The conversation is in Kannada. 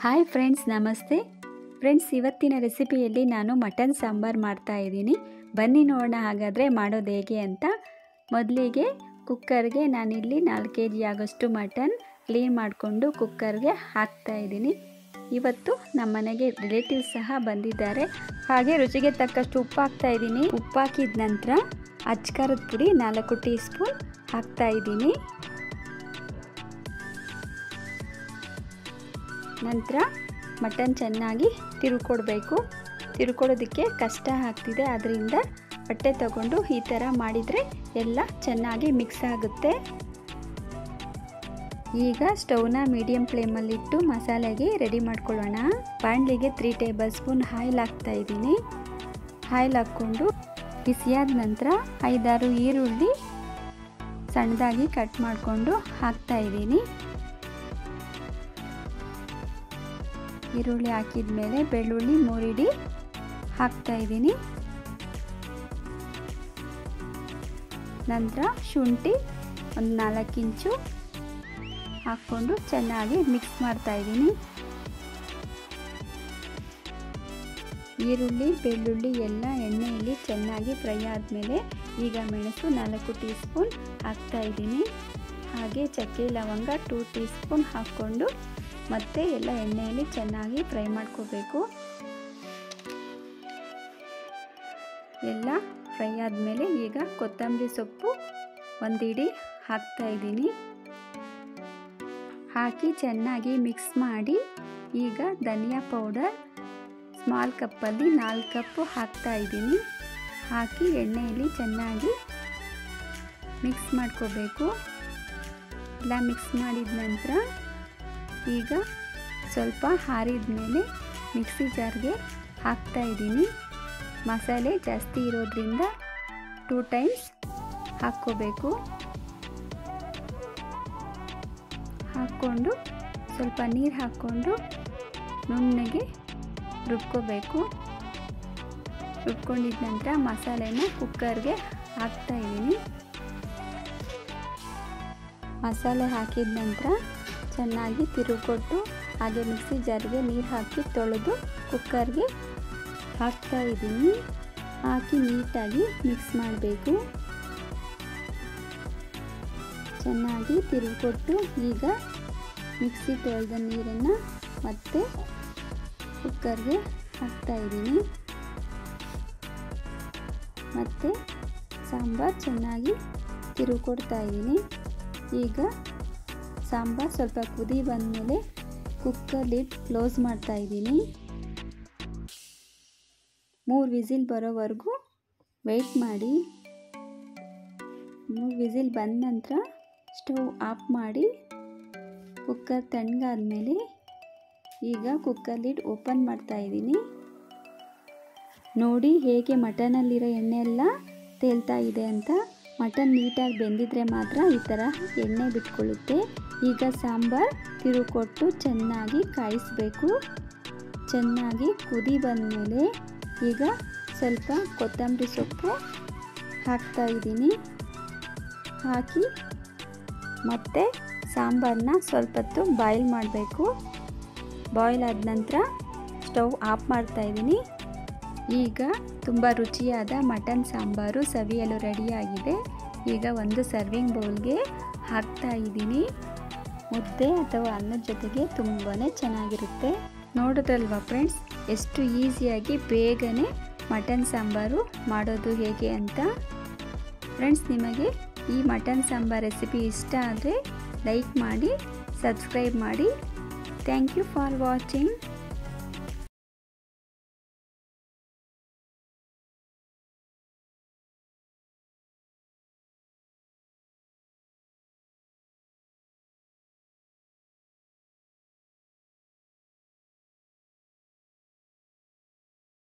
ಹಾಯ್ ಫ್ರೆಂಡ್ಸ್ ನಮಸ್ತೆ ಫ್ರೆಂಡ್ಸ್ ಇವತ್ತಿನ ರೆಸಿಪಿಯಲ್ಲಿ ನಾನು ಮಟನ್ ಸಾಂಬಾರು ಮಾಡ್ತಾ ಇದ್ದೀನಿ ಬನ್ನಿ ನೋಡೋಣ ಹಾಗಾದರೆ ಮಾಡೋದು ಹೇಗೆ ಅಂತ ಮೊದಲಿಗೆ ಕುಕ್ಕರ್ಗೆ ನಾನಿಲ್ಲಿ ನಾಲ್ಕು ಕೆ ಜಿ ಆಗೋಷ್ಟು ಮಟನ್ ಕ್ಲೀನ್ ಮಾಡಿಕೊಂಡು ಕುಕ್ಕರ್ಗೆ ಹಾಕ್ತಾ ಇದ್ದೀನಿ ಇವತ್ತು ನಮ್ಮ ಮನೆಗೆ ರಿಲೇಟಿವ್ಸ್ ಸಹ ಬಂದಿದ್ದಾರೆ ಹಾಗೆ ರುಚಿಗೆ ತಕ್ಕಷ್ಟು ಉಪ್ಪು ಹಾಕ್ತಾ ಇದ್ದೀನಿ ಉಪ್ಪು ಹಾಕಿದ ನಂತರ ಅಚ್ಕಾರದ ಪುಡಿ ನಾಲ್ಕು ಟೀ ಸ್ಪೂನ್ ಹಾಕ್ತಾ ಇದ್ದೀನಿ ನಂತರ ಮಟನ್ ಚೆನ್ನಾಗಿ ತಿರುಕೊಡ್ಬೇಕು ತಿರುಕೊಡೋದಕ್ಕೆ ಕಷ್ಟ ಆಗ್ತಿದೆ ಅದರಿಂದ ಬಟ್ಟೆ ತಗೊಂಡು ಈ ಥರ ಮಾಡಿದರೆ ಎಲ್ಲ ಚೆನ್ನಾಗಿ ಮಿಕ್ಸ್ ಆಗುತ್ತೆ ಈಗ ಸ್ಟವ್ನ ಮೀಡಿಯಮ್ ಫ್ಲೇಮಲ್ಲಿಟ್ಟು ಮಸಾಲೆಗೆ ರೆಡಿ ಮಾಡ್ಕೊಳ್ಳೋಣ ಬಾಣಲಿಗೆ ತ್ರೀ ಟೇಬಲ್ ಸ್ಪೂನ್ ಆಯಿಲ್ ಹಾಕ್ತಾ ಇದ್ದೀನಿ ಆಯಿಲ್ ಹಾಕ್ಕೊಂಡು ಬಿಸಿಯಾದ ನಂತರ ಐದಾರು ಈರುಳ್ಳಿ ಸಣ್ಣದಾಗಿ ಕಟ್ ಮಾಡಿಕೊಂಡು ಹಾಕ್ತಾ ಇದ್ದೀನಿ ಈರುಳ್ಳಿ ಹಾಕಿದ ಮೇಲೆ ಬೆಳ್ಳುಳ್ಳಿ ಮೂರಿಡಿ ಹಾಕ್ತಾ ಇದ್ದೀನಿ ನಂತರ ಶುಂಠಿ ಒಂದು ನಾಲ್ಕು ಇಂಚು ಹಾಕ್ಕೊಂಡು ಚೆನ್ನಾಗಿ ಮಿಕ್ಸ್ ಮಾಡ್ತಾ ಇದ್ದೀನಿ ಈರುಳ್ಳಿ ಬೆಳ್ಳುಳ್ಳಿ ಎಲ್ಲ ಎಣ್ಣೆಯಲ್ಲಿ ಚೆನ್ನಾಗಿ ಫ್ರೈ ಆದಮೇಲೆ ಈಗ ಮೆಣಸು ನಾಲ್ಕು ಟೀ ಸ್ಪೂನ್ ಹಾಕ್ತಾ ಇದ್ದೀನಿ ಹಾಗೆ ಚಕ್ಕೆ ಲವಂಗ ಟೂ ಟೀ ಸ್ಪೂನ್ ಹಾಕ್ಕೊಂಡು ಮತ್ತೆ ಎಲ್ಲ ಎಣ್ಣೆಯಲ್ಲಿ ಚೆನ್ನಾಗಿ ಫ್ರೈ ಮಾಡ್ಕೋಬೇಕು ಎಲ್ಲ ಫ್ರೈ ಆದಮೇಲೆ ಈಗ ಕೊತ್ತಂಬರಿ ಸೊಪ್ಪು ಒಂದಿಡಿ ಹಾಕ್ತಾ ಇದ್ದೀನಿ ಹಾಕಿ ಚೆನ್ನಾಗಿ ಮಿಕ್ಸ್ ಮಾಡಿ ಈಗ ಧನಿಯಾ ಪೌಡರ್ ಸ್ಮಾಲ್ ಕಪ್ಪಲ್ಲಿ ನಾಲ್ಕು ಕಪ್ಪು ಹಾಕ್ತಾ ಇದ್ದೀನಿ ಹಾಕಿ ಎಣ್ಣೆಯಲ್ಲಿ ಚೆನ್ನಾಗಿ ಮಿಕ್ಸ್ ಮಾಡ್ಕೋಬೇಕು ಎಲ್ಲ ಮಿಕ್ಸ್ ಮಾಡಿದ ನಂತರ ಈಗ ಸ್ವಲ್ಪ ಹಾರಿದ ಮೇಲೆ ಮಿಕ್ಸಿ ಜಾರ್ಗೆ ಹಾಕ್ತಾ ಇದ್ದೀನಿ ಮಸಾಲೆ ಜಾಸ್ತಿ ಇರೋದ್ರಿಂದ ಟೂ ಟೈಮ್ಸ್ ಹಾಕ್ಕೋಬೇಕು ಹಾಕ್ಕೊಂಡು ಸ್ವಲ್ಪ ನೀರು ಹಾಕ್ಕೊಂಡು ನುಣ್ಣಗೆ ರುಬ್ಕೋಬೇಕು ರುಬ್ಕೊಂಡಿದ ನಂತರ ಮಸಾಲೆನ ಕುಕ್ಕರ್ಗೆ ಹಾಕ್ತಾ ಇದ್ದೀನಿ ಮಸಾಲೆ ಹಾಕಿದ ನಂತರ ಚೆನ್ನಾಗಿ ತಿರುಗೊಟ್ಟು ಹಾಗೆ ಮಿಕ್ಸಿ ಜಾರ್ಗೆ ನೀರು ಹಾಕಿ ತೊಳೆದು ಕುಕ್ಕರ್ಗೆ ಹಾಕ್ತಾ ಇದ್ದೀನಿ ಹಾಕಿ ನೀಟಾಗಿ ಮಿಕ್ಸ್ ಮಾಡಬೇಕು ಚೆನ್ನಾಗಿ ತಿರುಗಿಕೊಟ್ಟು ಈಗ ಮಿಕ್ಸಿ ತೊಳೆದ ನೀರನ್ನು ಮತ್ತೆ ಕುಕ್ಕರ್ಗೆ ಹಾಕ್ತಾ ಇದ್ದೀನಿ ಮತ್ತು ಸಾಂಬಾರು ಚೆನ್ನಾಗಿ ತಿರುಗಿಕೊಡ್ತಾ ಇದ್ದೀನಿ ಈಗ ಸಾಂಬಾರು ಸ್ವಲ್ಪ ಕುದಿ ಬಂದಮೇಲೆ ಕುಕ್ಕರ್ ಲಿಡ್ ಕ್ಲೋಸ್ ಮಾಡ್ತಾ ಇದ್ದೀನಿ ಮೂರು ವಿಸಿಲ್ ಬರೋವರೆಗೂ ವೆಯ್ಟ್ ಮಾಡಿ ಮೂರು ವಿಸಿಲ್ ಬಂದ ನಂತರ ಸ್ಟವ್ ಆಫ್ ಮಾಡಿ ಕುಕ್ಕರ್ ತಣ್ಣಗಾದ್ಮೇಲೆ ಈಗ ಕುಕ್ಕರ್ ಲಿಡ್ ಓಪನ್ ಮಾಡ್ತಾ ಇದ್ದೀನಿ ನೋಡಿ ಹೇಗೆ ಮಟನಲ್ಲಿರೋ ಎಣ್ಣೆ ಎಲ್ಲ ತೇಲ್ತಾ ಇದೆ ಅಂತ ಮಟನ್ ನೀಟಾಗಿ ಬೆಂದಿದ್ರೆ ಮಾತ್ರ ಈ ಥರ ಎಣ್ಣೆ ಬಿಟ್ಕೊಳ್ಳುತ್ತೆ ಈಗ ಸಾಂಬಾರು ತಿರುಕೊಟ್ಟು ಚೆನ್ನಾಗಿ ಕಾಯಿಸಬೇಕು ಚೆನ್ನಾಗಿ ಕುದಿ ಬಂದಮೇಲೆ ಈಗ ಸ್ವಲ್ಪ ಕೊತ್ತಂಬರಿ ಸೊಪ್ಪು ಹಾಕ್ತಾ ಇದ್ದೀನಿ ಹಾಕಿ ಮತ್ತೆ ಸಾಂಬಾರನ್ನ ಸ್ವಲ್ಪ ಹೊತ್ತು ಬಾಯ್ಲ್ ಮಾಡಬೇಕು ಬಾಯ್ಲ್ ಆದ ನಂತರ ಸ್ಟವ್ ಆಫ್ ಮಾಡ್ತಾ ಇದ್ದೀನಿ ಈಗ ತುಂಬ ರುಚಿಯಾದ ಮಟನ್ ಸಾಂಬಾರು ಸವಿಯಲು ರೆಡಿಯಾಗಿದೆ ಈಗ ಒಂದು ಸರ್ವಿಂಗ್ ಬೌಲ್ಗೆ ಹಾಕ್ತಾ ಇದ್ದೀನಿ ಮುದ್ದೆ ಅಥವಾ ಅನ್ನದ ಜೊತೆಗೆ ತುಂಬಾ ಚೆನ್ನಾಗಿರುತ್ತೆ ನೋಡೋದಲ್ವಾ ಫ್ರೆಂಡ್ಸ್ ಎಷ್ಟು ಈಸಿಯಾಗಿ ಬೇಗನೆ ಮಟನ್ ಸಾಂಬಾರು ಮಾಡೋದು ಹೇಗೆ ಅಂತ ಫ್ರೆಂಡ್ಸ್ ನಿಮಗೆ ಈ ಮಟನ್ ಸಾಂಬಾರ್ ರೆಸಿಪಿ ಇಷ್ಟ ಆದರೆ ಲೈಕ್ ಮಾಡಿ ಸಬ್ಸ್ಕ್ರೈಬ್ ಮಾಡಿ ಥ್ಯಾಂಕ್ ಯು ಫಾರ್ ವಾಚಿಂಗ್